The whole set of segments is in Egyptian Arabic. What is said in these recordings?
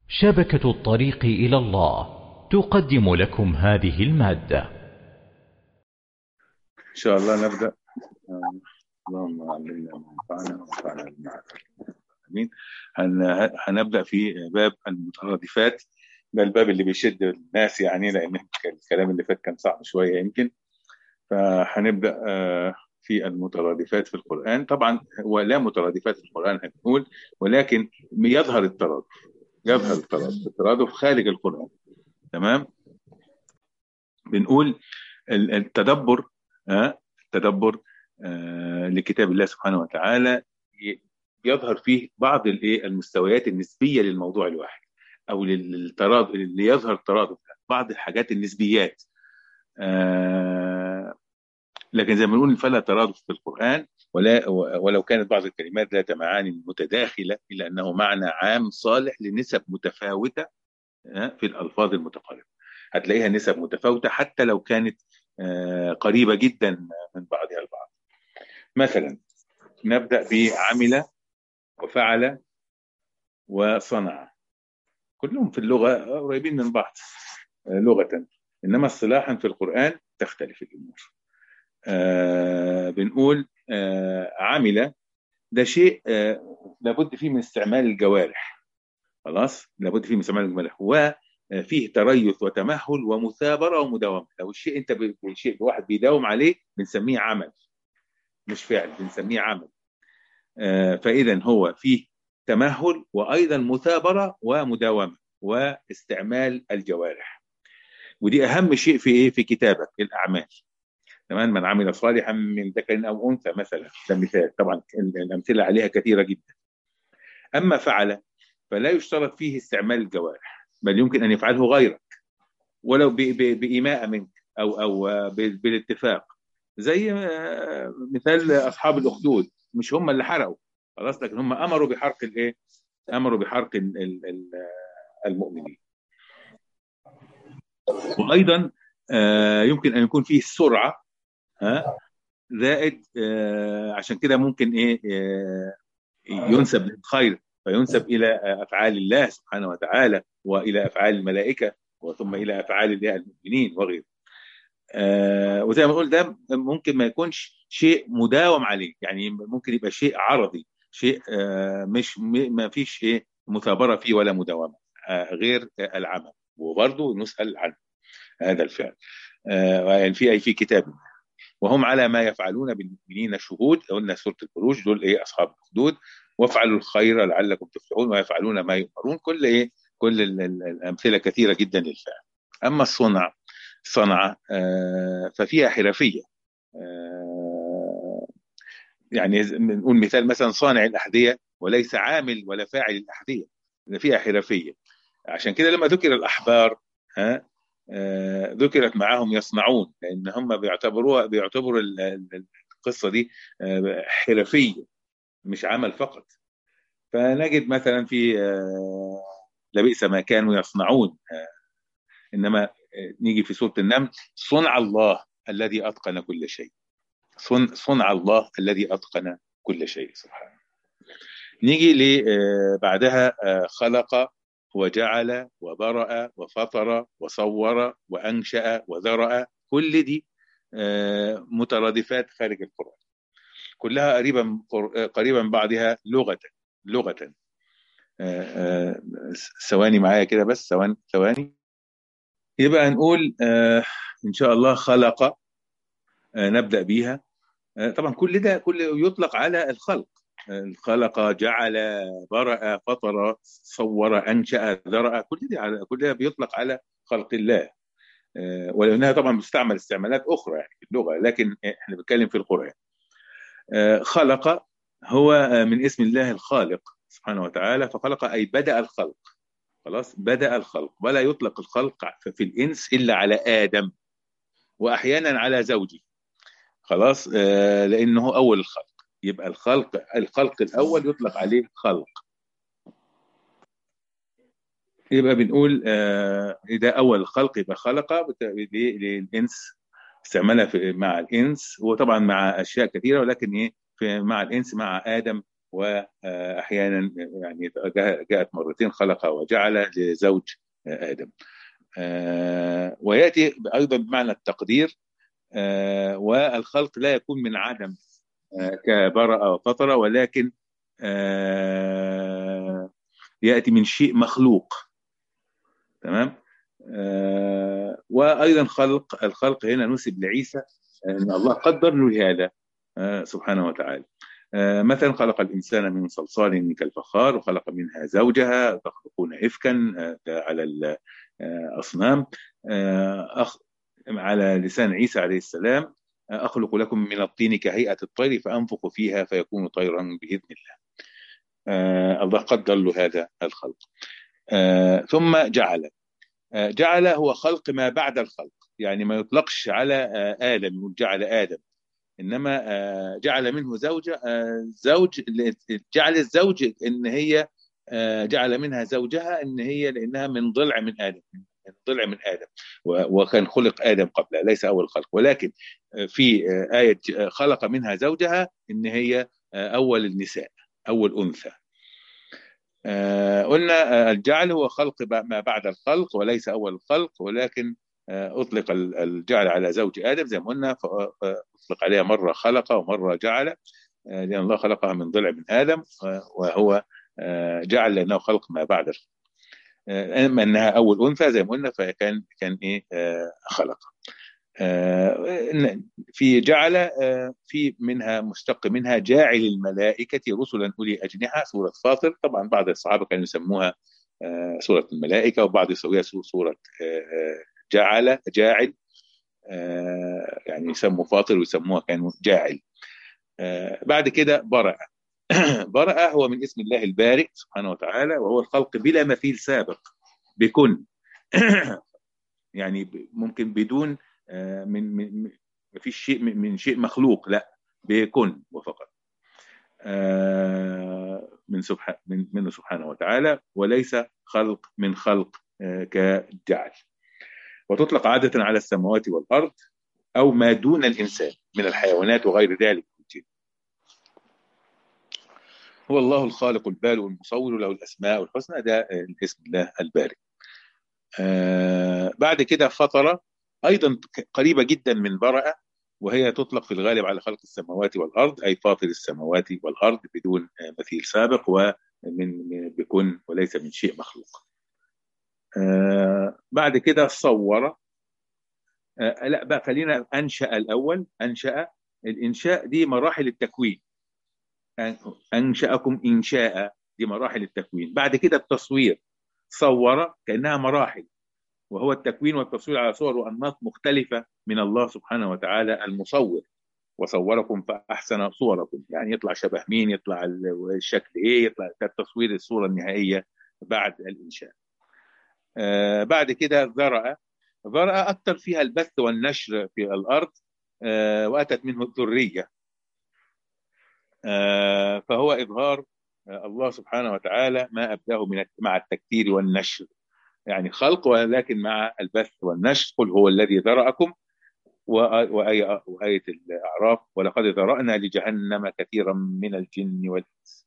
شبكة الطريق إلى الله تقدم لكم هذه المادة إن شاء الله نبدأ آه، اللهم علمنا ما ينفعنا وانفعنا بما علمتنا آمين هن- هنبدأ في باب المترادفات ده الباب اللي بيشد الناس يعني لأن الكلام اللي فات كان صعب شوية يمكن فهنبدأ آه، في المترادفات في القرآن طبعا هو لا مترادفات في القرآن هنقول ولكن يظهر الترادف يظهر الترادف الترادف خارج القرآن تمام بنقول ال- التدبر آه، التدبر آه، لكتاب الله سبحانه وتعالى ي- يظهر فيه بعض الايه المستويات النسبيه للموضوع الواحد او للترادف اللي يظهر الترادف بعض الحاجات النسبيات آه، لكن زي ما بنقول فلا ترادف في القرآن ولا ولو كانت بعض الكلمات ذات معاني متداخلة إلا أنه معنى عام صالح لنسب متفاوتة آه، في الألفاظ المتقاربة هتلاقيها نسب متفاوتة حتى لو كانت آه، قريبة جدا من بعضها البعض مثلا نبدأ بعمل وفعل وصنع كلهم في اللغة قريبين من بعض آه، لغة إنما اصطلاحا في القرآن تختلف الأمور آه بنقول آه عمل ده شيء آه لابد فيه من استعمال الجوارح خلاص لابد فيه من استعمال الجوارح وفيه تريث وتمهل ومثابره ومداومه لو الشيء انت ب- شيء واحد بيداوم عليه بنسميه عمل مش فعل بنسميه عمل آه فاذا هو فيه تمهل وايضا مثابره ومداومه واستعمال الجوارح ودي اهم شيء في ايه في كتابك الاعمال تمام من عمل صالحا من ذكر او انثى مثلا ده مثال طبعا الامثله عليها كثيره جدا اما فعل فلا يشترط فيه استعمال الجوارح بل يمكن ان يفعله غيرك ولو ب- ب- بايماء منك او او آه، ب- بالاتفاق زي آه، مثال اصحاب الاخدود مش هم اللي حرقوا خلاص لكن هم امروا بحرق الايه؟ امروا بحرق ال- ال- ال- المؤمنين وايضا آه، يمكن ان يكون فيه السرعه ها زائد آه، عشان كده ممكن ايه آه، ينسب للخير فينسب الى آه، افعال الله سبحانه وتعالى والى افعال الملائكه وثم الى افعال الله المؤمنين وغيره. آه، وزي ما بقول ده ممكن ما يكونش شيء مداوم عليه يعني ممكن يبقى شيء عرضي شيء آه، مش م- ما فيش ايه مثابره فيه ولا مداومه آه، غير آه، العمل وبرضه نسال عن هذا الفعل آه، يعني في اي في كتاب وهم على ما يفعلون بالمؤمنين شهود قلنا سوره البروج دول ايه اصحاب الحدود وافعلوا الخير لعلكم تفلحون ويفعلون ما يؤمرون كل ايه كل ال- ال- الامثله كثيره جدا للفعل اما الصنع صنعه آه، ففيها حرفيه آه، يعني ز- نقول مثال مثلا صانع الاحذيه وليس عامل ولا فاعل الاحذيه ده فيها حرفيه عشان كده لما ذكر الاحبار ها آه، ذكرت معهم يصنعون لان هم بيعتبروها بيعتبروا ال- ال- القصه دي آه، حرفيه مش عمل فقط فنجد مثلا في آه، لبئس ما كانوا يصنعون آه، انما آه، نيجي في سوره النمل صنع الله الذي اتقن كل شيء صن- صنع الله الذي اتقن كل شيء سبحانه نيجي ل آه، بعدها آه، خلق وجعل وبرأ وفطر وصور وأنشأ وذرأ كل دي آه، مترادفات خارج القرآن كلها قريبا قريبا من بعضها لغة لغة آه، آه، ثواني معايا كده بس ثواني ثواني يبقى نقول آه، إن شاء الله خلق آه، نبدأ بيها آه، طبعا كل ده كل يطلق على الخلق آه، خلق جعل برأ فطر صور أنشأ ذرأ كل ده على كل ده بيطلق على خلق الله آه، ولو انها طبعا بتستعمل استعمالات اخرى يعني في اللغه لكن احنا بنتكلم في القران آه، خلق هو آه، من اسم الله الخالق سبحانه وتعالى فخلق اي بدا الخلق خلاص بدا الخلق ولا يطلق الخلق في الانس الا على ادم واحيانا على زوجه خلاص آه، لانه اول الخلق يبقى الخلق الخلق الاول يطلق عليه خلق يبقى بنقول آه، ده اول الخلق يبقى خلق بت- ل- للانس استعمالها في مع الانس وطبعا مع اشياء كثيره ولكن ايه في مع الانس مع ادم واحيانا يعني جاءت مرتين خلق وجعل لزوج ادم وياتي ايضا بمعنى التقدير والخلق لا يكون من عدم كبرأ وفطر ولكن ياتي من شيء مخلوق تمام وايضا خلق الخلق هنا نسب لعيسى ان الله قدر له هذا سبحانه وتعالى مثلا خلق الانسان من صلصال كالفخار وخلق منها زوجها تخلقون افكا على الاصنام على لسان عيسى عليه السلام اخلق لكم من الطين كهيئه الطير فانفخ فيها فيكون طيرا باذن الله. الله قدر له هذا الخلق. ثم جعل جعل هو خلق ما بعد الخلق يعني ما يطلقش على ادم يقول جعل ادم انما جعل منه زوجة زوج جعل الزوج ان هي جعل منها زوجها ان هي لانها من ضلع من ادم من ضلع من ادم وكان خلق ادم قبلها ليس اول خلق ولكن في ايه خلق منها زوجها ان هي اول النساء اول انثى قلنا الجعل هو خلق ما بعد الخلق وليس اول الخلق ولكن اطلق الجعل على زوج ادم زي ما قلنا اطلق عليها مره خلق ومره جعل لان الله خلقها من ضلع من ادم وهو جعل لانه خلق ما بعد الخلق اما انها اول انثى زي ما قلنا فكان كان ايه خلق في جعل في منها مشتق منها جاعل الملائكة رسلا أولي أجنحة سورة فاطر طبعا بعض الصحابة كانوا يسموها سورة الملائكة وبعض يسويها سورة جعل جاعل يعني يسموا فاطر ويسموها كانوا جاعل بعد كده برأ برأ هو من اسم الله البارئ سبحانه وتعالى وهو الخلق بلا مثيل سابق بكن يعني ممكن بدون من من ما فيش شيء من شيء مخلوق لا بكن وفقط من سبحان من منه سبحانه وتعالى وليس خلق من خلق كجعل وتطلق عادة على السماوات والأرض أو ما دون الإنسان من الحيوانات وغير ذلك هو الله الخالق البارئ المصور له الأسماء الحسنى ده اسم الله البارئ آه بعد كده فطر أيضا قريبة جدا من برأة وهي تطلق في الغالب على خلق السماوات والأرض أي فاطر السماوات والأرض بدون مثيل سابق ومن بكون وليس من شيء مخلوق آه بعد كده صور آه لا بقى خلينا أنشأ الأول أنشأ الإنشاء دي مراحل التكوين أنشأكم إنشاء دي مراحل التكوين بعد كده التصوير صور كأنها مراحل وهو التكوين والتصوير على صور وأنماط مختلفة من الله سبحانه وتعالى المصور وصوركم فأحسن صوركم يعني يطلع شبه مين يطلع الشكل إيه يطلع التصوير الصورة النهائية بعد الإنشاء آه بعد كده ذرأ ذرأ أكثر فيها البث والنشر في الأرض آه وأتت منه الذرية آه فهو إظهار الله سبحانه وتعالى ما أبداه من مع التكثير والنشر يعني خلق ولكن مع البث والنشر قل هو الذي ذرأكم وآية, وآية الأعراف ولقد ذرأنا لجهنم كثيرا من الجن والإنس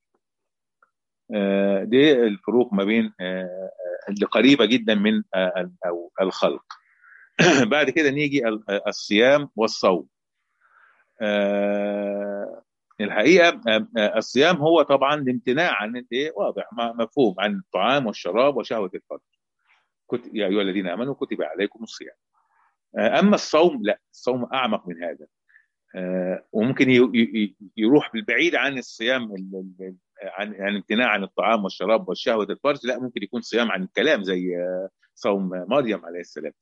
دي الفروق ما بين اللي قريبة جدا من الخلق بعد كده نيجي الصيام والصوم الحقيقه الصيام هو طبعا الامتناع عن ايه واضح مفهوم عن الطعام والشراب وشهوه الفرج يا ايها الذين امنوا كتب عليكم الصيام اما الصوم لا الصوم اعمق من هذا وممكن يروح بالبعيد عن الصيام عن عن امتناع عن الطعام والشراب والشهوه الفرج لا ممكن يكون صيام عن الكلام زي صوم مريم عليه السلام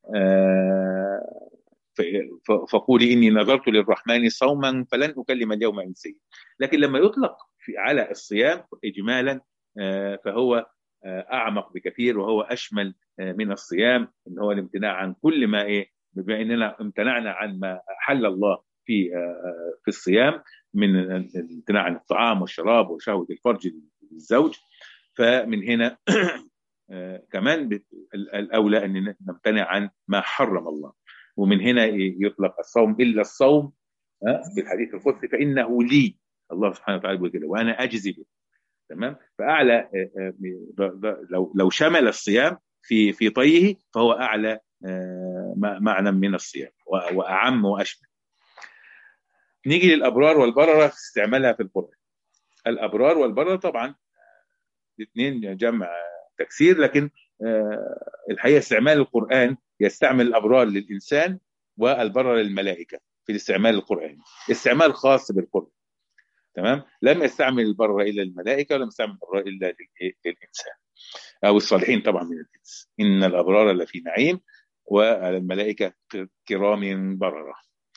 فقولي اني نذرت للرحمن صوما فلن اكلم اليوم انسيا لكن لما يطلق في على الصيام اجمالا فهو اعمق بكثير وهو اشمل من الصيام ان هو الامتناع عن كل ما ايه بما اننا امتنعنا عن ما حل الله في في الصيام من الامتناع عن الطعام والشراب وشهوه الفرج للزوج فمن هنا كمان الاولى ان نمتنع عن ما حرم الله ومن هنا يطلق الصوم الا الصوم في الحديث القدسي فانه لي الله سبحانه وتعالى بيقول كده وانا اجزي به تمام فاعلى لو لو شمل الصيام في في طيه فهو اعلى معنى من الصيام واعم واشمل نيجي للابرار والبرره في استعمالها في القران الابرار والبرره طبعا الاثنين جمع تكسير لكن الحقيقه استعمال القران يستعمل الابرار للانسان والبرر للملائكه في الاستعمال القراني استعمال خاص بالقران تمام لم يستعمل البر الا للملائكه ولم يستعمل البر الا للانسان او الصالحين طبعا من الانس ان الابرار لفي نعيم والملائكه كرام برره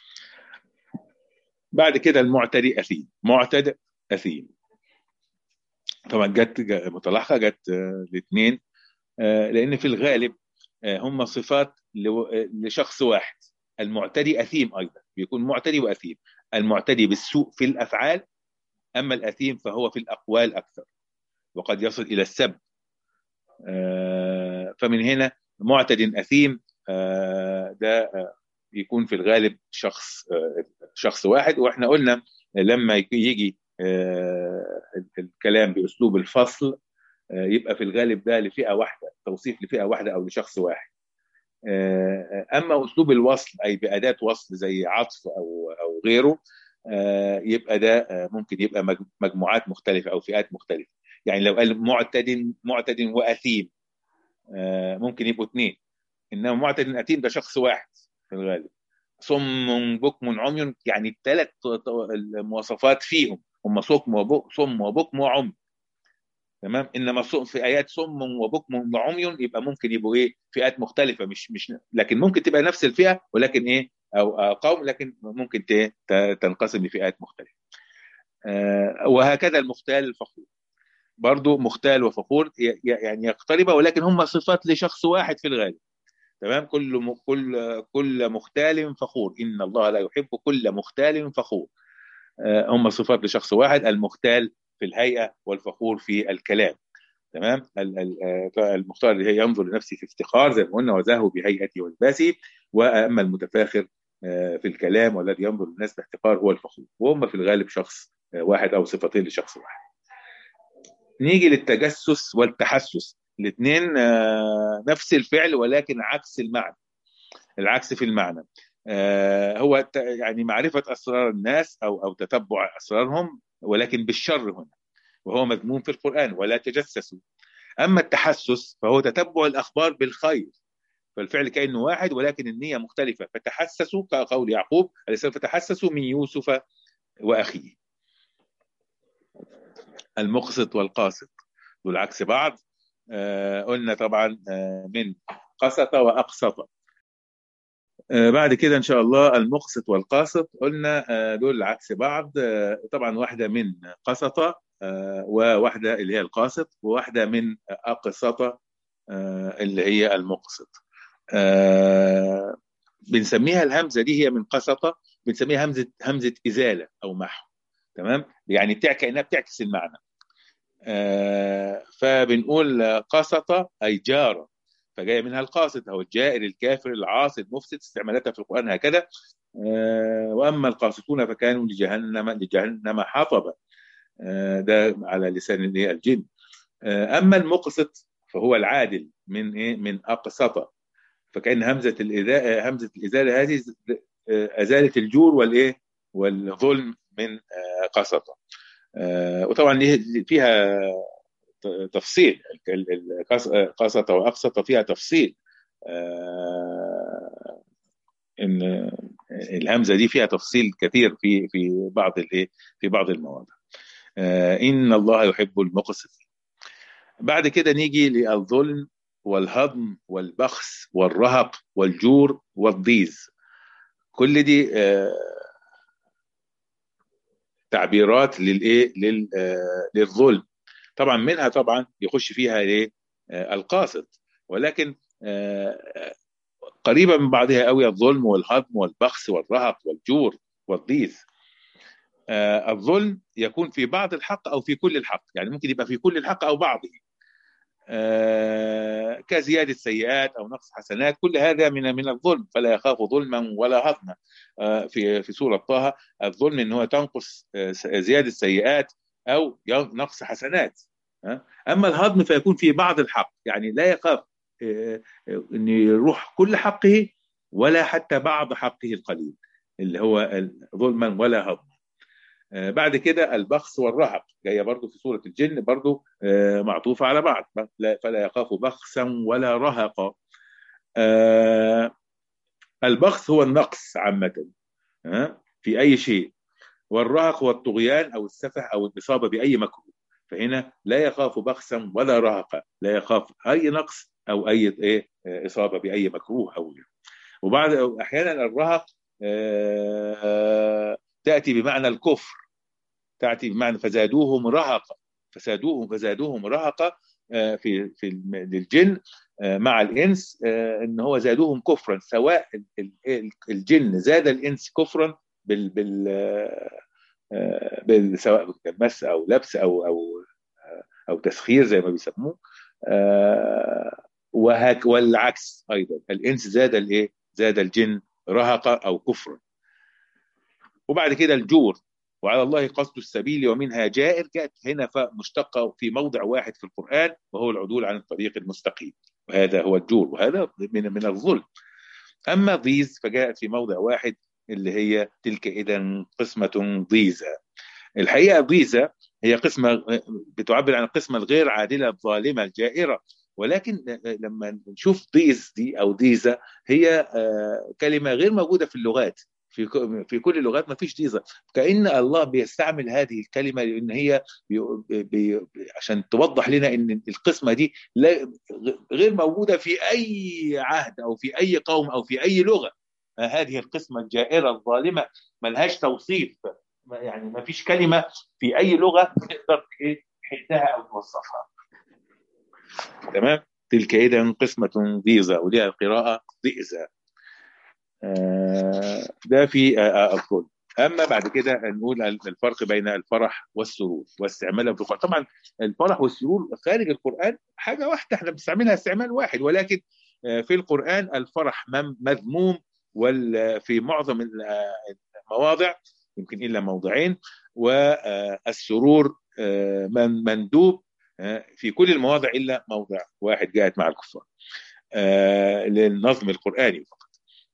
بعد كده المعتدي اثيم معتد اثيم طبعا جت متلاحقه جت الاثنين لان في الغالب هم صفات لشخص واحد المعتدي اثيم ايضا بيكون معتدي واثيم المعتدي بالسوء في الافعال اما الاثيم فهو في الاقوال اكثر وقد يصل الى السب فمن هنا معتد اثيم ده يكون في الغالب شخص شخص واحد واحنا قلنا لما يجي الكلام باسلوب الفصل يبقى في الغالب ده لفئه واحده توصيف لفئه واحده او لشخص واحد اما اسلوب الوصل اي باداه وصل زي عطف او او غيره يبقى ده ممكن يبقى مجموعات مختلفه او فئات مختلفه يعني لو قال معتد معتد واثيم ممكن يبقوا اثنين انما معتد اثيم ده شخص واحد في الغالب صم بكم عمي يعني الثلاث المواصفات فيهم هم صم وبكم وعمي تمام انما في ايات صم وبكم وعمي يبقى ممكن يبقوا ايه فئات مختلفه مش مش لكن ممكن تبقى نفس الفئه ولكن ايه او قوم لكن ممكن تنقسم لفئات مختلفه وهكذا المختال الفخور برضو مختال وفخور يعني يقترب ولكن هم صفات لشخص واحد في الغالب تمام كل كل كل مختال فخور ان الله لا يحب كل مختال فخور هم صفات لشخص واحد المختال في الهيئه والفخور في الكلام تمام المختار اللي هي ينظر لنفسه في افتخار زي ما قلنا وزاهه بهيئته ولباسه واما المتفاخر في الكلام والذي ينظر للناس باحتقار هو الفخور وهم في الغالب شخص واحد او صفتين لشخص واحد نيجي للتجسس والتحسس الاثنين نفس الفعل ولكن عكس المعنى العكس في المعنى هو يعني معرفة أسرار الناس أو أو تتبع أسرارهم ولكن بالشر هنا وهو مذموم في القرآن ولا تجسسوا أما التحسس فهو تتبع الأخبار بالخير فالفعل كأنه واحد ولكن النية مختلفة فتحسسوا كقول يعقوب عليه السلام فتحسسوا من يوسف وأخيه المقسط والقاسط دول عكس بعض آه قلنا طبعا آه من قسط وأقسط آه بعد كده إن شاء الله المقسط والقاسط قلنا آه دول عكس بعض آه طبعا واحدة من قسط آه وواحدة اللي هي القاسط وواحدة من أقسط آه اللي هي المقسط آه بنسميها الهمزة دي هي من قسط بنسميها همزة همزة إزالة أو محو تمام يعني بتاع كأنها بتعكس المعنى آه فبنقول قسط أي جار فجاية منها القاسط أو الجائر الكافر العاصي المفسد استعمالاتها في القرآن هكذا آه وأما القاسطون فكانوا لجهنم لجهنم حطبا آه ده على لسان الجن آه أما المقسط فهو العادل من إيه من أقسط فكأن همزة الإذاء همزة الإزالة هذه أزالت الجور والإيه والظلم من قسطة وطبعا فيها تفصيل قسطة وأقسط فيها تفصيل ان الهمزه دي فيها تفصيل كثير في في بعض الايه في بعض المواضع ان الله يحب المقسطين بعد كده نيجي للظلم والهضم والبخس والرهق والجور والضيز كل دي تعبيرات للايه للظلم طبعا منها طبعا يخش فيها ايه القاسط ولكن قريبه من بعضها قوي الظلم والهضم والبخس والرهق والجور والضيز الظلم يكون في بعض الحق او في كل الحق يعني ممكن يبقى في كل الحق او بعضه كزياده سيئات او نقص حسنات كل هذا من من الظلم فلا يخاف ظلما ولا هضما في في سوره طه الظلم ان هو تنقص زياده سيئات او نقص حسنات اما الهضم فيكون في بعض الحق يعني لا يخاف ان يروح كل حقه ولا حتى بعض حقه القليل اللي هو ظلما ولا هضما بعد كده البخس والرهق جايه برضو في سوره الجن برضو معطوفه على بعض فلا يخاف بخسا ولا رهقا البخس هو النقص عامه في اي شيء والرهق هو الطغيان او السفه او الاصابه باي مكروه فهنا لا يخاف بخسا ولا رهقا لا يخاف اي نقص او اي ايه اصابه باي مكروه او وبعد احيانا الرهق تاتي بمعنى الكفر تاتي بمعنى فزادوهم رهقا فزادوهم فزادوهم رهقا في في الجن مع الانس ان هو زادوهم كفرا سواء الجن زاد الانس كفرا بال بال سواء كان مس او لبس او او او تسخير زي ما بيسموه وهك والعكس ايضا الانس زاد الايه؟ زاد الجن رهقا او كفرا وبعد كده الجور وعلى الله قصد السبيل ومنها جائر جاءت هنا مشتقه في موضع واحد في القران وهو العدول عن الطريق المستقيم وهذا هو الجور وهذا من من الظلم اما ضيز فجاءت في موضع واحد اللي هي تلك اذا قسمه ضيزه الحقيقه ضيزه هي قسمه بتعبر عن القسمه الغير عادله الظالمه الجائره ولكن لما نشوف ضيز دي او ضيزه هي كلمه غير موجوده في اللغات في في كل اللغات ما فيش ديزا كأن الله بيستعمل هذه الكلمة لأن هي بي بي عشان توضح لنا أن القسمة دي لا غير موجودة في أي عهد أو في أي قوم أو في أي لغة هذه القسمة الجائرة الظالمة ملهاش توصيف يعني ما فيش كلمة في أي لغة تقدر تحدها أو توصفها تمام تلك إذا قسمة ضيزة ولها القراءة ضئزة ده في الظلم اما بعد كده نقول الفرق بين الفرح والسرور واستعمالها في القران طبعا الفرح والسرور خارج القران حاجه واحده احنا بنستعملها استعمال واحد ولكن في القران الفرح مذموم وفي معظم المواضع يمكن الا موضعين والسرور مندوب في كل المواضع الا موضع واحد جاءت مع الكفار للنظم القراني فقط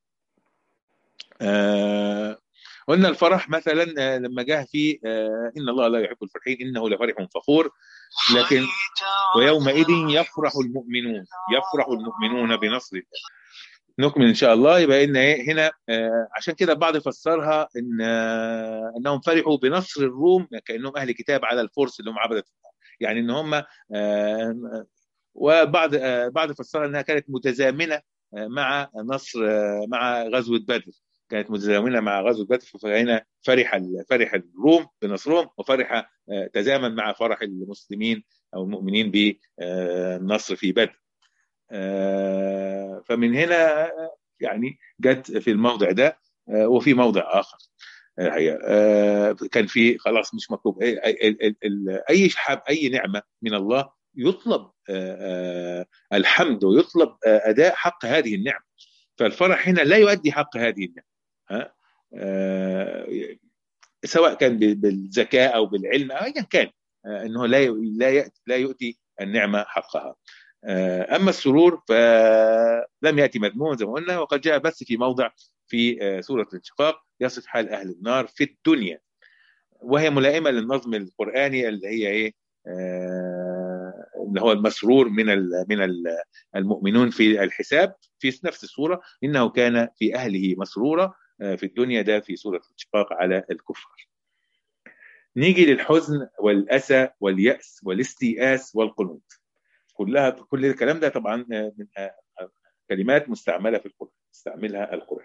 آه قلنا الفرح مثلا آه لما جاء في آه ان الله لا يحب الفرحين انه لفرح فخور لكن ويومئذ يفرح المؤمنون يفرح المؤمنون بنصر الله نكمل ان شاء الله يبقى ان هنا عشان كده البعض فسرها ان انهم فرحوا بنصر الروم كانهم اهل كتاب على الفرس اللي هم عبده يعني ان هم وبعض بعض فسرها انها كانت متزامنه مع نصر مع غزوه بدر كانت متزامنه مع غزوه بدر فهنا فرح فرح الروم بنصرهم وفرح تزامن مع فرح المسلمين او المؤمنين بالنصر في بدر فمن هنا يعني جت في الموضع ده وفي موضع اخر كان في خلاص مش مطلوب اي شحاب اي نعمه من الله يطلب الحمد ويطلب اداء حق هذه النعمه فالفرح هنا لا يؤدي حق هذه النعمه ها سواء كان بالذكاء او بالعلم او ايا كان انه لا لا لا يؤتي النعمه حقها اما السرور فلم ياتي مذموما زي ما قلنا وقد جاء بس في موضع في سوره الانشقاق يصف حال اهل النار في الدنيا وهي ملائمه للنظم القراني اللي هي ايه اللي هو المسرور من من المؤمنون في الحساب في نفس السوره انه كان في اهله مسرورا في الدنيا ده في سوره الانشقاق على الكفار. نيجي للحزن والاسى والياس والاستيئاس والقنوط. كلها كل الكلام ده طبعا من كلمات مستعمله في القران استعملها القران.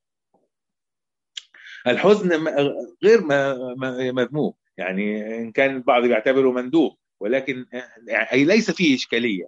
الحزن غير مذموم يعني ان كان البعض بيعتبره مندوب ولكن اي ليس فيه اشكاليه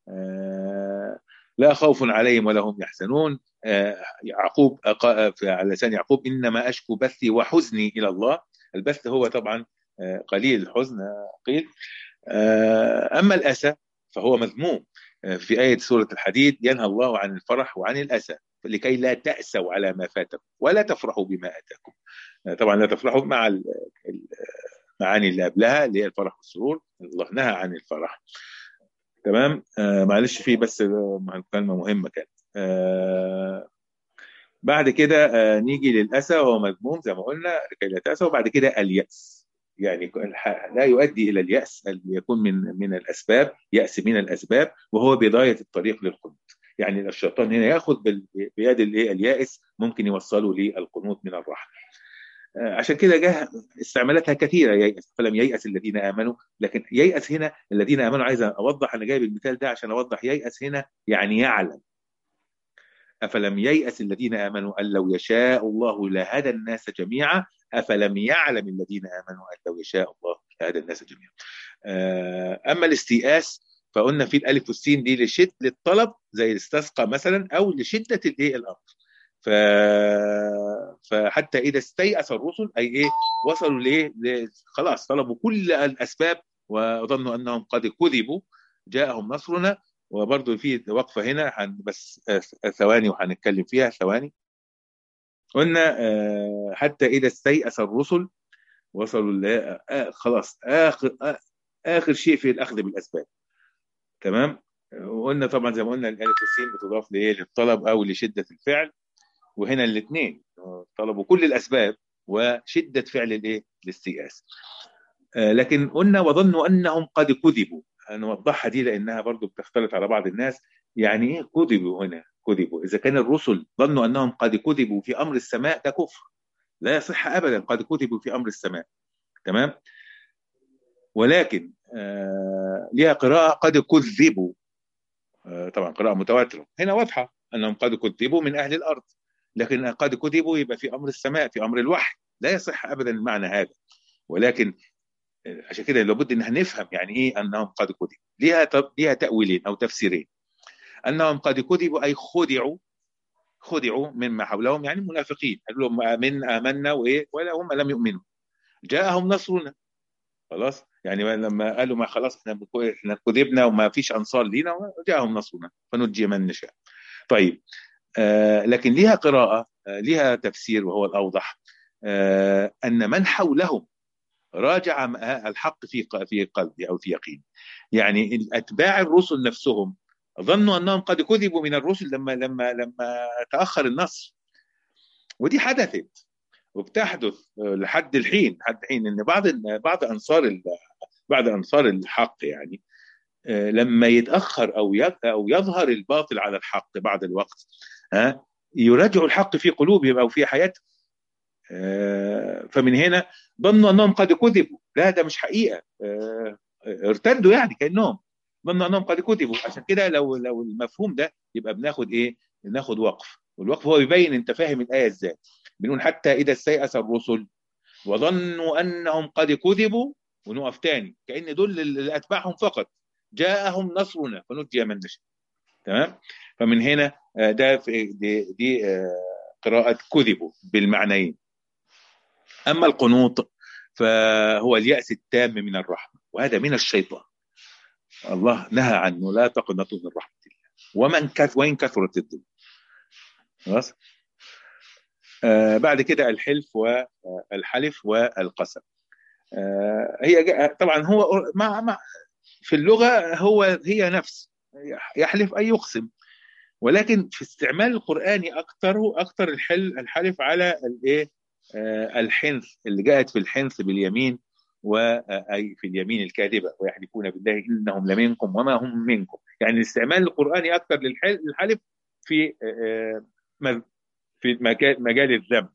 لا خوف عليهم ولا هم يحزنون يعقوب على لسان يعقوب انما اشكو بثي وحزني الى الله البث هو طبعا قليل الحزن قيل اما الاسى فهو مذموم في آية سورة الحديد ينهى الله عن الفرح وعن الأسى لكي لا تأسوا على ما فاتكم ولا تفرحوا بما أتاكم طبعا لا تفرحوا مع المعاني اللي قبلها اللي هي الفرح والسرور الله نهى عن الفرح تمام آه معلش في بس كلمة مهمة كانت آه بعد كده آه نيجي للأسى وهو مذموم زي ما قلنا لكي لا تأسى وبعد كده اليأس يعني لا يؤدي الى الياس يكون من من الاسباب ياس من الاسباب وهو بدايه الطريق للقنوط يعني الشيطان هنا ياخذ بيد الايه اليائس ممكن يوصله للقنوط من الرحمه عشان كده جه استعمالاتها كثيره ييأس فلم ييأس الذين امنوا لكن ييأس هنا الذين امنوا عايز اوضح انا جايب المثال ده عشان اوضح ييأس هنا يعني يعلم افلم ييأس الذين امنوا ان لو يشاء الله لهدى الناس جميعا افلم يعلم الذين امنوا ان لو يشاء الله لهدى الناس جميعا. اما الاستيئاس فقلنا في الالف والسين دي لشد للطلب زي الاستسقى مثلا او لشده الايه الامر. ف... فحتى اذا استيأس الرسل اي ايه وصلوا لايه خلاص طلبوا كل الاسباب وظنوا انهم قد كذبوا جاءهم نصرنا وبرضه في وقفه هنا هن بس ثواني وهنتكلم فيها ثواني قلنا حتى اذا استيأس الرسل وصلوا ل خلاص اخر اخر شيء في الاخذ بالاسباب تمام وقلنا طبعا زي ما قلنا الالف والسين بتضاف لايه للطلب او لشده الفعل وهنا الاثنين طلبوا كل الاسباب وشده فعل الايه الاستيئاس لكن قلنا وظنوا انهم قد كذبوا نوضحها دي لانها برضو بتختلط على بعض الناس يعني ايه كذبوا هنا كذبوا اذا كان الرسل ظنوا انهم قد كذبوا في امر السماء ده كفر لا يصح ابدا قد كذبوا في امر السماء تمام ولكن آه ليها قراءه قد كذبوا آه طبعا قراءه متواتره هنا واضحه انهم قد كذبوا من اهل الارض لكن قد كذبوا يبقى في امر السماء في امر الوحي لا يصح ابدا المعنى هذا ولكن عشان كده لابد ان نفهم يعني ايه انهم قد كذبوا ليها ليها تاويلين او تفسيرين انهم قد كذبوا اي خدعوا خدعوا مما حولهم يعني منافقين قالوا لهم من امنا وايه ولا هم لم يؤمنوا جاءهم نصرنا خلاص يعني لما قالوا ما خلاص احنا احنا كذبنا وما فيش انصار لينا جاءهم نصرنا فنجي من نشاء طيب آه لكن ليها قراءه آه ليها تفسير وهو الاوضح آه ان من حولهم راجع الحق في في قلبي او في يقين يعني اتباع الرسل نفسهم ظنوا انهم قد كذبوا من الرسل لما لما لما تاخر النصر ودي حدثت وبتحدث لحد الحين لحد الحين ان بعض بعض انصار بعض انصار الحق يعني لما يتاخر او او يظهر الباطل على الحق بعد الوقت ها يراجعوا الحق في قلوبهم او في حياتهم فمن هنا ظنوا انهم قد كذبوا لا ده مش حقيقه ارتدوا يعني كانهم ظنوا انهم قد كذبوا عشان كده لو لو المفهوم ده يبقى بناخد ايه؟ بناخد وقف والوقف هو بيبين انت فاهم الايه ازاي بنقول حتى اذا استيأس الرسل وظنوا انهم قد كذبوا ونقف تاني كان دول اللي اتباعهم فقط جاءهم نصرنا فنجي من نشاء تمام فمن هنا ده دي, دي قراءة كذبوا بالمعنيين أما القنوط فهو اليأس التام من الرحمة وهذا من الشيطان الله نهى عنه لا تقنطوا من رحمة الله ومن كث وإن كثرت الذنوب خلاص آه بعد كده الحلف والحلف والقسم آه هي طبعا هو مع مع في اللغة هو هي نفس يحلف أي يقسم ولكن في استعمال القرآني أكثره أكثر الحل الحلف على الإيه آه الحنث اللي جاءت في الحنث باليمين وأي في اليمين الكاذبة ويحلفون بالله إنهم لمنكم وما هم منكم يعني الاستعمال القرآني أكثر للحلف في في مجال الذنب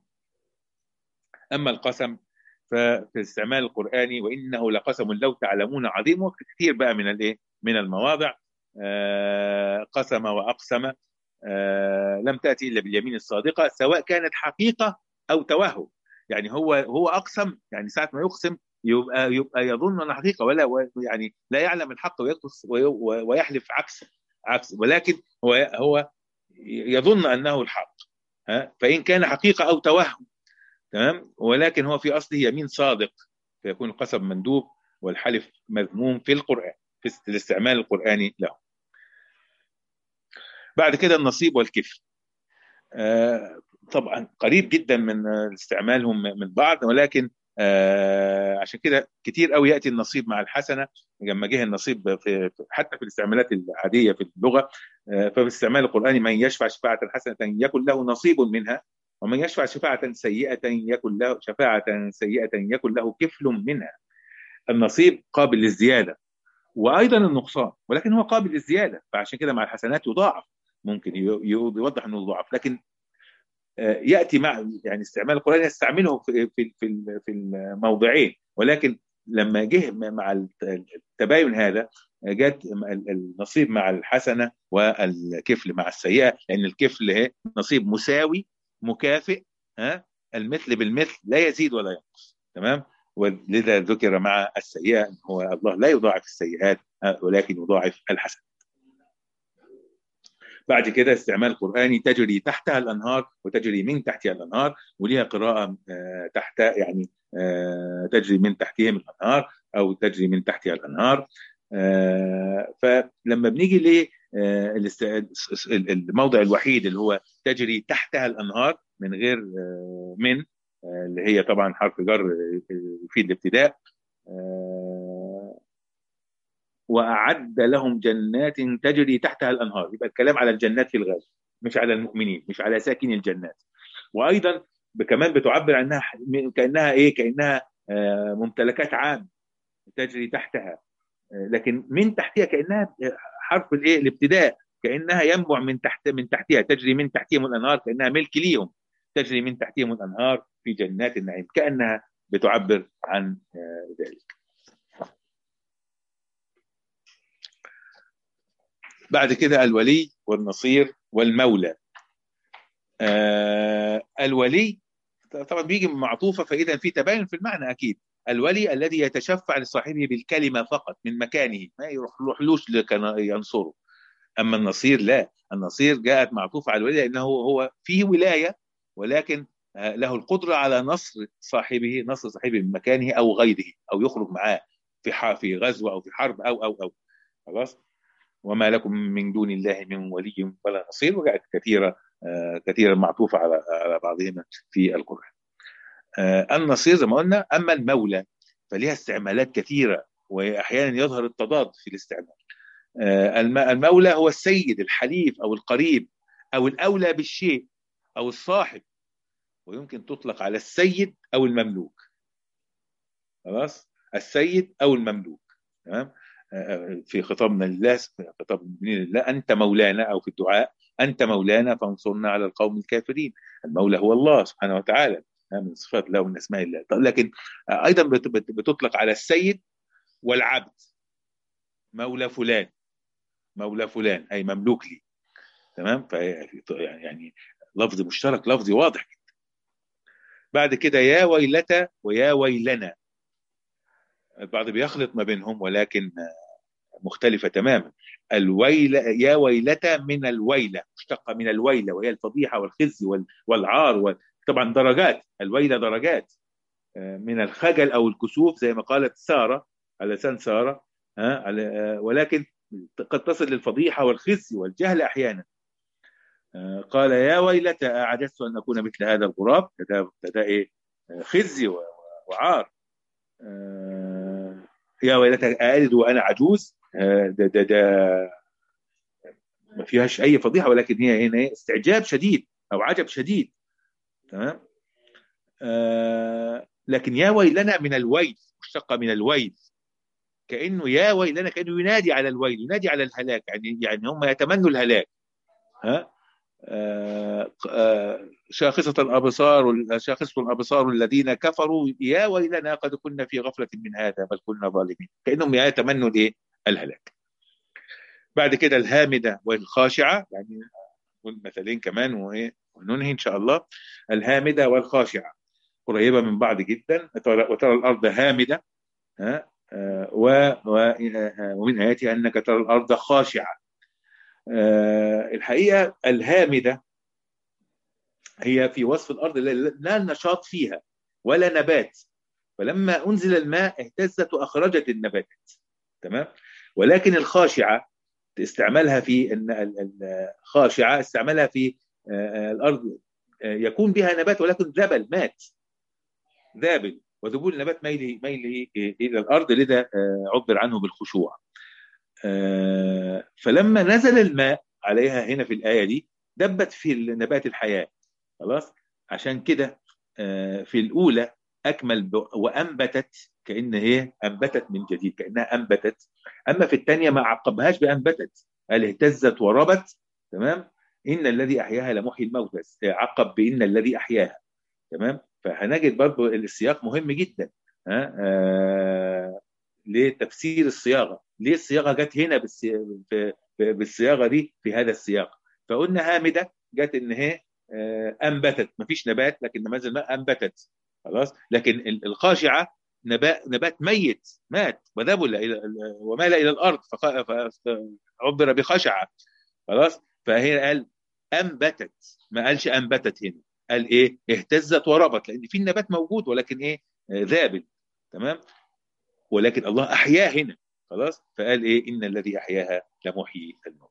أما القسم ففي الاستعمال القرآني وإنه لقسم لو تعلمون عظيم وكثير بقى من الإيه من المواضع قسم وأقسم لم تأتي إلا باليمين الصادقة سواء كانت حقيقة أو توهم يعني هو هو اقسم يعني ساعه ما يقسم يبقى يبقى يظن انها حقيقه ولا يعني لا يعلم الحق ويقص ويحلف عكس عكس ولكن هو هو يظن انه الحق ها فان كان حقيقه او توهم تمام ولكن هو في اصله يمين صادق فيكون القسم مندوب والحلف مذموم في القران في الاستعمال القراني له بعد كده النصيب والكفل آه، طبعا قريب جدا من استعمالهم من بعض ولكن آه عشان كده كتير قوي ياتي النصيب مع الحسنه لما جه النصيب في حتى في الاستعمالات العاديه في اللغه آه ففي الاستعمال القراني من يشفع شفاعه حسنه يكن له نصيب منها ومن يشفع شفاعه سيئه يكن له شفاعه سيئه يكن له كفل منها النصيب قابل للزياده وايضا النقصان ولكن هو قابل للزياده فعشان كده مع الحسنات يضاعف ممكن يوضح انه يضاعف لكن ياتي مع يعني استعمال القران يستعمله في في في في الموضعين ولكن لما جه مع التباين هذا جت النصيب مع الحسنه والكفل مع السيئه لان الكفل هي نصيب مساوي مكافئ ها المثل بالمثل لا يزيد ولا ينقص تمام ولذا ذكر مع السيئه هو الله لا يضاعف السيئات ولكن يضاعف الحسنات بعد كده استعمال قرآني تجري تحتها الأنهار وتجري من تحتها الأنهار وليها قراءة تحت يعني تجري من تحتهم الأنهار أو تجري من تحتها الأنهار فلما بنيجي ل الموضع الوحيد اللي هو تجري تحتها الأنهار من غير من اللي هي طبعا حرف جر يفيد الابتداء واعد لهم جنات تجري تحتها الانهار يبقى الكلام على الجنات في الغالب مش على المؤمنين مش على ساكن الجنات وايضا كمان بتعبر عنها كانها ايه كانها ممتلكات عام تجري تحتها لكن من تحتها كانها حرف الايه الابتداء كانها ينبع من تحت من تحتها تجري من تحتهم الانهار كانها ملك ليهم تجري من تحتهم الانهار في جنات النعيم كانها بتعبر عن ذلك بعد كده الولي والنصير والمولى آه الولي طبعا بيجي معطوفه فاذا في تباين في المعنى اكيد الولي الذي يتشفع لصاحبه بالكلمه فقط من مكانه ما يروح يروحلوش ينصره اما النصير لا النصير جاءت معطوفه على الولي لانه هو فيه ولايه ولكن له القدره على نصر صاحبه نصر صاحبه من مكانه او غيره او يخرج معاه في في غزوه او في حرب او او او خلاص وما لكم من دون الله من ولي ولا نصير وجاءت كثيره كثيرا معطوفه على على بعضهما في القران. النصير زي ما قلنا اما المولى فلها استعمالات كثيره واحيانا يظهر التضاد في الاستعمال. المولى هو السيد الحليف او القريب او الاولى بالشيء او الصاحب ويمكن تطلق على السيد او المملوك. خلاص؟ السيد او المملوك تمام؟ في خطابنا لله في خطاب المؤمنين لله انت مولانا او في الدعاء انت مولانا فانصرنا على القوم الكافرين المولى هو الله سبحانه وتعالى من صفات الله ومن اسماء الله لكن ايضا بتطلق على السيد والعبد مولى فلان مولى فلان اي مملوك لي تمام يعني لفظ مشترك لفظ واضح جدا بعد كده يا ويلتى ويا ويلنا البعض بيخلط ما بينهم ولكن مختلفة تماما الويلة يا ويلة من الويلة مشتقة من الويلة وهي الفضيحة والخزي والعار طبعا درجات الويلة درجات من الخجل أو الكسوف زي ما قالت سارة على لسان سارة ولكن قد تصل للفضيحة والخزي والجهل أحيانا قال يا ويلة أعجزت أن أكون مثل هذا الغراب ده إيه خزي وعار يا ويلتى ألد وأنا عجوز ده ده ده ما فيهاش أي فضيحة ولكن هي هنا استعجاب شديد أو عجب شديد تمام آه لكن يا ويلنا من الويل مشتقة من الويل كأنه يا ويلنا كأنه ينادي على الويل ينادي على الهلاك يعني يعني هم يتمنوا الهلاك ها آه آه شاخصة الأبصار شاخصة الأبصار الذين كفروا يا ويلنا قد كنا في غفلة من هذا بل كنا ظالمين كأنهم يتمنوا الإيه الهلاك بعد كده الهامدة والخاشعة يعني نقول مثلين كمان وإيه وننهي إن شاء الله الهامدة والخاشعة قريبة من بعض جدا وترى الأرض هامدة ها آه ومن آياتها أنك ترى الأرض خاشعة الحقيقة الهامدة هي في وصف الأرض لا نشاط فيها ولا نبات فلما أنزل الماء اهتزت وأخرجت النباتات تمام ولكن الخاشعة استعمالها في الخاشعه استعمالها في الارض يكون بها نبات ولكن ذبل مات ذابل وذبول النبات ميله ميله الى الارض لذا عبر عنه بالخشوع فلما نزل الماء عليها هنا في الايه دي دبت في النبات الحياه خلاص عشان كده في الاولى اكمل وانبتت كان هي انبتت من جديد كانها انبتت اما في الثانيه ما عقبهاش بانبتت قال اهتزت وربت تمام ان الذي احياها لمحيي الموتى عقب بان الذي احياها تمام فهنجد برضو السياق مهم جدا ها آه لتفسير الصياغه ليه الصياغه جت هنا بالصياغه دي في هذا السياق فقلنا هامده جت ان هي آه انبتت مفيش نبات لكن نماذج الماء انبتت خلاص لكن الخاشعه نبات نبات ميت مات وذبل الى ومال الى الارض فعبر بخشعه خلاص فهي قال انبتت ما قالش انبتت هنا قال ايه اهتزت وربت لان في النبات موجود ولكن ايه ذابل تمام ولكن الله احياه هنا خلاص فقال ايه ان الذي احياها لمحيي الموت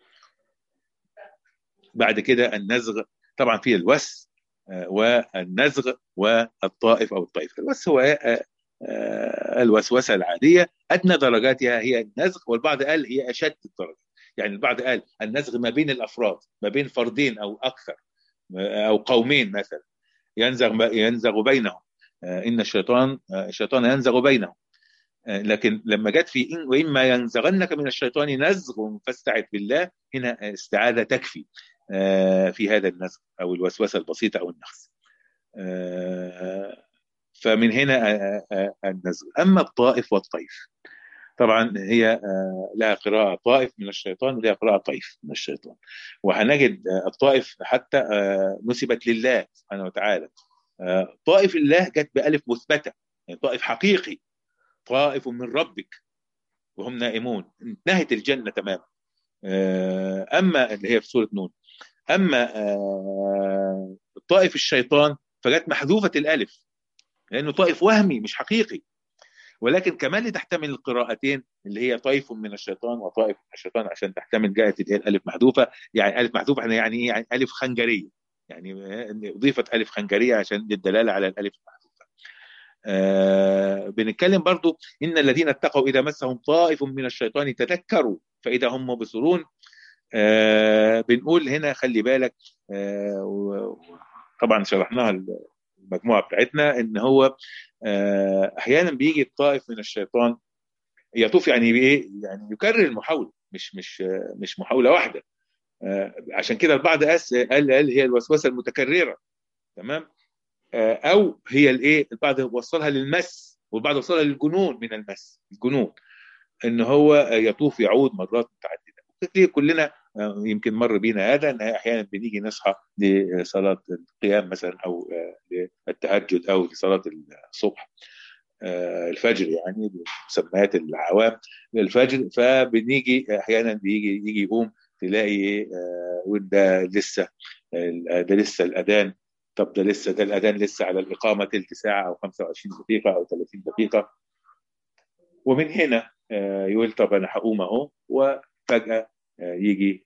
بعد كده النزغ طبعا في الوس والنزغ والطائف او الطائف الوس هو الوسوسه العاديه ادنى درجاتها هي النزغ والبعض قال هي اشد الدرجات يعني البعض قال النزغ ما بين الافراد ما بين فردين او اكثر او قومين مثلا ينزغ ينزغ بينهم ان الشيطان الشيطان ينزغ بينهم لكن لما جت في إن واما ينزغنك من الشيطان نزغ فاستعذ بالله هنا استعاذه تكفي في هذا النزغ او الوسوسه البسيطه او النخس فمن هنا النزغ اما الطائف والطيف طبعا هي لها قراءة طائف من الشيطان ولها قراءة طيف من الشيطان وهنجد الطائف حتى نسبت لله سبحانه وتعالى طائف الله جت بألف مثبتة يعني طائف حقيقي طائف من ربك وهم نائمون انتهت الجنة تماما أما اللي هي في سورة نون أما طائف الشيطان فجت محذوفة الألف لأنه طائف وهمي مش حقيقي ولكن كمان تحتمل القراءتين اللي هي طيف من الشيطان وطائف من الشيطان عشان تحتمل جاءت اللي هي الالف محذوفه يعني الف محذوفه احنا يعني ايه يعني الف خنجريه يعني اضيفت الف خنجريه عشان للدلاله على الالف المحذوفه. آه بنتكلم برضو ان الذين اتقوا اذا مسهم طائف من الشيطان تذكروا فاذا هم مبصرون آه بنقول هنا خلي بالك آه طبعا شرحناها المجموعه بتاعتنا ان هو احيانا بيجي الطائف من الشيطان يطوف يعني بايه؟ يعني يكرر المحاوله مش مش مش محاوله واحده عشان كده البعض قال قال هي الوسوسه المتكرره تمام او هي الايه؟ البعض وصلها للمس والبعض وصلها للجنون من المس الجنون ان هو يطوف يعود مرات متعدده كلنا يمكن مر بينا هذا ان احيانا بنيجي نصحى لصلاه القيام مثلا او التهجد او لصلاه الصبح الفجر يعني بمسميات العوام الفجر فبنيجي احيانا بيجي يجي يقوم تلاقي وده لسه ده لسه الاذان طب ده لسه ده الاذان لسه على الاقامه ثلث ساعه او 25 دقيقه او 30 دقيقه ومن هنا يقول طب انا هقوم اهو وفجاه يجي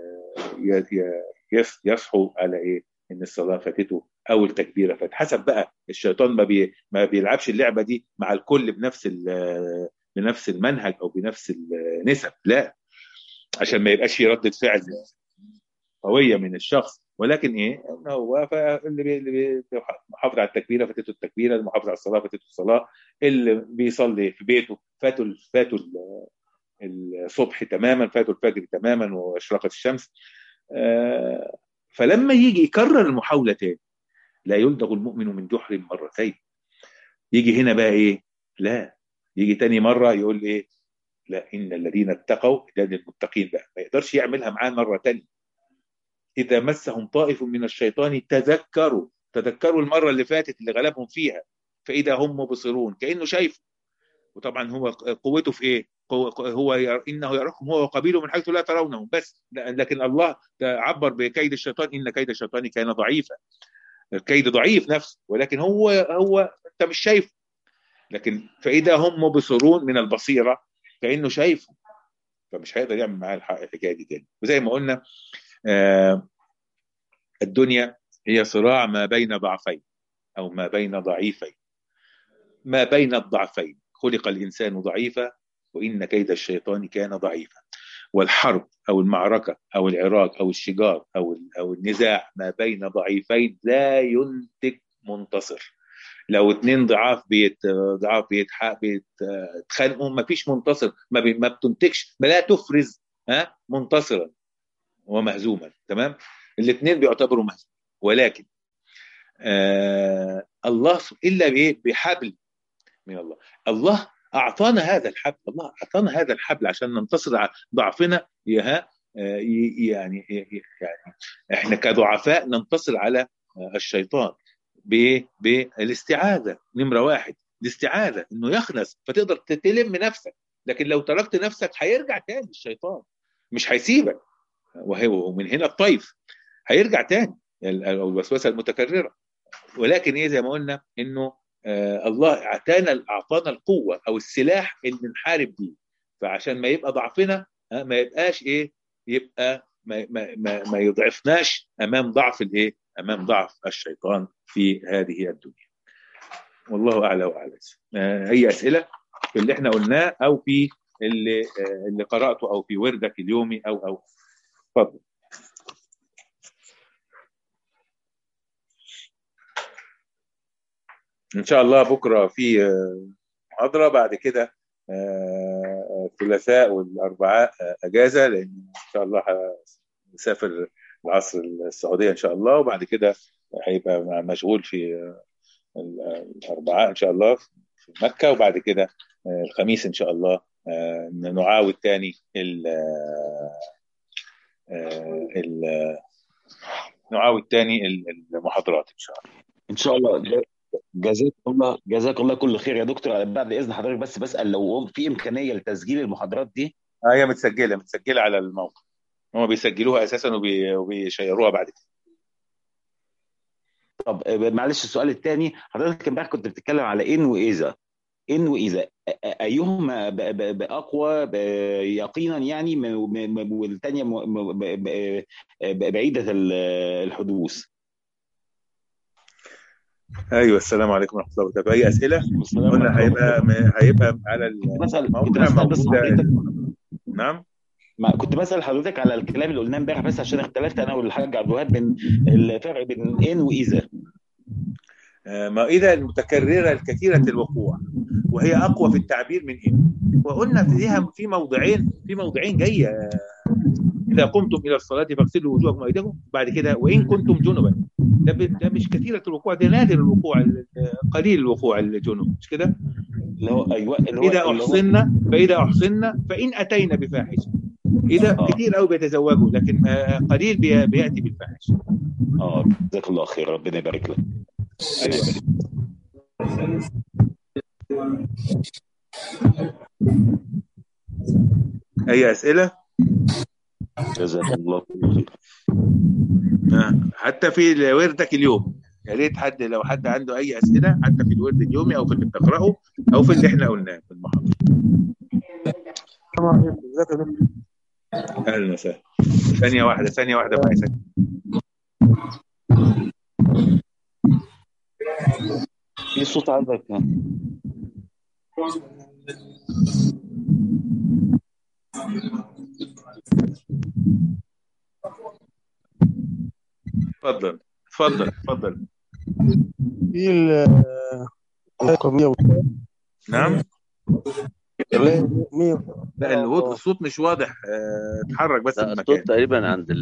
يصحوا على ايه ان الصلاه فاتته اول تكبيره فات حسب بقى الشيطان ما بي ما بيلعبش اللعبه دي مع الكل بنفس بنفس المنهج او بنفس النسب لا عشان ما يبقاش في رده فعل قويه من الشخص ولكن ايه ان هو اللي محافظ على التكبيره فاتته التكبيره المحافظ على الصلاه فاتته الصلاه اللي بيصلي في بيته فاتوا فاتوا الصبح تماما فاتوا الفجر تماما واشرقت الشمس آه فلما يجي يكرر المحاوله تاني لا يلدغ المؤمن من جحر مرتين يجي هنا بقى ايه لا يجي تاني مره يقول ايه لا ان الذين اتقوا ده للمتقين بقى ما يقدرش يعملها معاه مره تانية اذا مسهم طائف من الشيطان تذكروا تذكروا المره اللي فاتت اللي غلبهم فيها فاذا هم مبصرون كانه شايفه وطبعا هو قوته في ايه هو انه يراكم هو وقبيله من حيث لا ترونهم بس لكن الله عبر بكيد الشيطان ان كيد الشيطان كان ضعيفا الكيد ضعيف نفسه ولكن هو هو انت مش شايفه لكن فاذا هم مبصرون من البصيره كانه شايفه فمش هيقدر يعمل معاه الحكايه دي تاني وزي ما قلنا آه الدنيا هي صراع ما بين ضعفين او ما بين ضعيفين ما بين الضعفين خلق الانسان ضعيفا وان كيد الشيطان كان ضعيفا والحرب او المعركه او العراك او الشجار او او النزاع ما بين ضعيفين لا ينتج منتصر لو اتنين ضعاف بيت ضعاف بيتخانقوا ما فيش منتصر ما, بي... ما بتنتجش ما لا تفرز ها منتصرا ومهزوما تمام الاثنين بيعتبروا مهزوم ولكن آه الله الا بايه بحبل من الله الله اعطانا هذا الحبل الله اعطانا هذا الحبل عشان ننتصر على ضعفنا يا يعني يعني احنا كضعفاء ننتصر على الشيطان بالاستعاذه نمره واحد الاستعاذه انه يخنس فتقدر تلم نفسك لكن لو تركت نفسك هيرجع تاني الشيطان مش هيسيبك وهو ومن هنا الطيف هيرجع تاني او الوسوسه المتكرره ولكن ايه زي ما قلنا انه آه الله اعطانا اعطانا القوه او السلاح اللي نحارب بيه فعشان ما يبقى ضعفنا ما يبقاش ايه يبقى ما, ما, ما, ما يضعفناش امام ضعف الايه امام ضعف الشيطان في هذه الدنيا والله اعلى واعلم آه اي اسئله في اللي احنا قلناه او في اللي آه اللي قراته او في وردك اليومي او او اتفضل ان شاء الله بكره في محاضره بعد كده الثلاثاء والاربعاء اجازه لان ان شاء الله هسافر العصر السعوديه ان شاء الله وبعد كده هيبقى مشغول في الاربعاء ان شاء الله في مكه وبعد كده الخميس ان شاء الله نعاود تاني ال ال نعاود تاني المحاضرات ان شاء الله ان شاء الله جزاك الله جزاك الله كل خير يا دكتور بعد اذن حضرتك بس بسال لو في امكانيه لتسجيل المحاضرات دي اه هي متسجله متسجله على الموقع هم بيسجلوها اساسا وبي... وبيشيروها بعد كده طب معلش السؤال الثاني حضرتك امبارح كنت بتتكلم على ان واذا ان واذا ايهما باقوى يقينا يعني والثانيه بعيده الحدوث ايوه السلام عليكم ورحمه الله وبركاته اي اسئله قلنا هيبقى هيبقى على الموقع موجوده نعم ما كنت بسال حضرتك على الكلام اللي قلناه امبارح بس عشان اختلفت انا والحاج عبد الوهاب بين الفرق بين ان واذا ما اذا المتكرره الكثيره الوقوع وهي اقوى في التعبير من ان وقلنا فيها في موضعين في موضعين جايه اذا قمتم الى الصلاه فاغسلوا وجوهكم وايديكم بعد كده وان كنتم جنبا ده, ده مش كثيره الوقوع ده نادر الوقوع قليل الوقوع الجنوب مش كده؟ اللي هو ايوه اللي هو اذا احصنا فاذا احصنا فان اتينا بفاحشه اذا آه. كثير قوي بيتزوجوا لكن قليل بياتي بالفاحشه اه جزاك الله خير ربنا يبارك لك اي اسئله؟ جزاك الله خير حتى في وردك اليوم يا ريت حد لو حد عنده اي اسئله حتى في الورد اليومي او في اللي بتقراه او في اللي احنا قلناه في المحاضره. اهلا وسهلا. ثانيه واحده ثانيه واحده معي ثانيه. في صوت عندك تفضل تفضل تفضل في ال نعم مية لا الوضع الصوت مش واضح اه اتحرك بس لا المكان الصوت تقريبا عند ال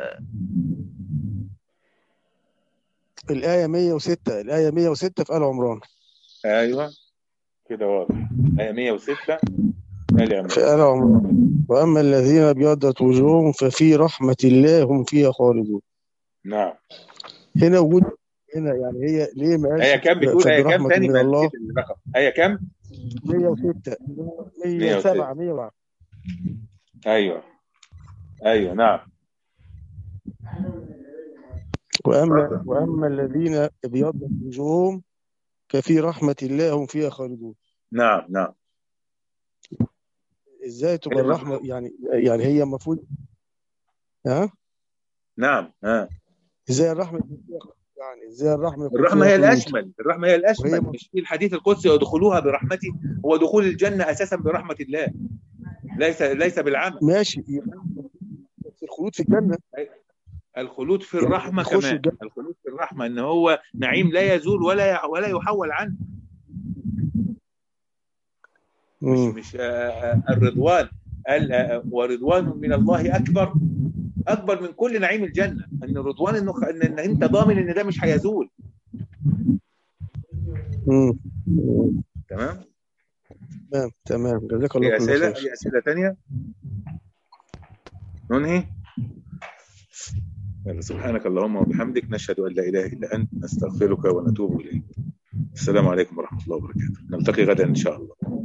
الآية 106 الآية 106 في آل عمران ايوه كده واضح آية 106 آل عمران في آل عمران وأما الذين ابيضت وجوههم ففي رحمة الله هم فيها خالدون نعم هنا وجود هنا يعني هي ليه ما قالش آية كام بتقول ففي آية كام رحمة تاني من ما الله نسيت الرقم آية كام 106 107 107 ايوه ايوه نعم وأما وأما الذين ابيضت وجوههم ففي رحمة الله هم فيها خالدون نعم نعم ازاي تبقى كلمة الرحمه يعني يعني هي المفروض ها نعم ها ازاي الرحمه يعني ازاي الرحمه يكون الرحمه فيها هي خلود؟ الاشمل الرحمه هي الاشمل وهي- مش في الحديث القدسي ادخلوها برحمتي هو دخول الجنه اساسا برحمه الله ليس ليس بالعمل ماشي يبقى بس الخلود في الجنه الخلود في يعني الرحمه يخش كمان الجنة. الخلود في الرحمه ان هو نعيم لا يزول ولا ولا يحول عنه مش مم. مش آه، آه، الرضوان قال آه، ورضوان من الله اكبر اكبر من كل نعيم الجنه ان الرضوان انه خ- ان إن انت ضامن ان ده مش هيزول مم. تمام تمام تمام جزاك الله في كل اسئله خير في اسئله ثانيه ننهي يلا سبحانك اللهم وبحمدك نشهد ان لا اله الا انت نستغفرك ونتوب اليك السلام عليكم ورحمه الله وبركاته نلتقي غدا ان شاء الله